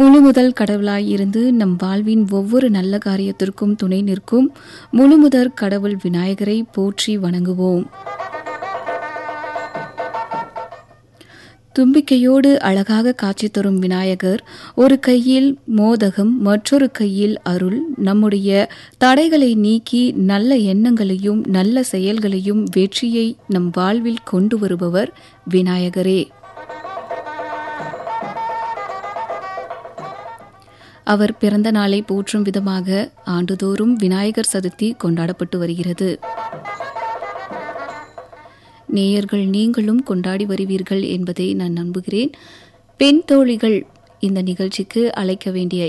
முழு முதல் கடவுளாய் இருந்து நம் வாழ்வின் ஒவ்வொரு நல்ல காரியத்திற்கும் துணை நிற்கும் முழு முதற் கடவுள் விநாயகரை போற்றி வணங்குவோம் தும்பிக்கையோடு அழகாக காட்சி தரும் விநாயகர் ஒரு கையில் மோதகம் மற்றொரு கையில் அருள் நம்முடைய தடைகளை நீக்கி நல்ல எண்ணங்களையும் நல்ல செயல்களையும் வெற்றியை நம் வாழ்வில் கொண்டு வருபவர் விநாயகரே அவர் பிறந்த நாளை போற்றும் விதமாக ஆண்டுதோறும் விநாயகர் சதுர்த்தி கொண்டாடப்பட்டு வருகிறது நேயர்கள் நீங்களும் கொண்டாடி வருவீர்கள் என்பதை நான் நம்புகிறேன் பெண் தோழிகள் இந்த நிகழ்ச்சிக்கு அழைக்க வேண்டிய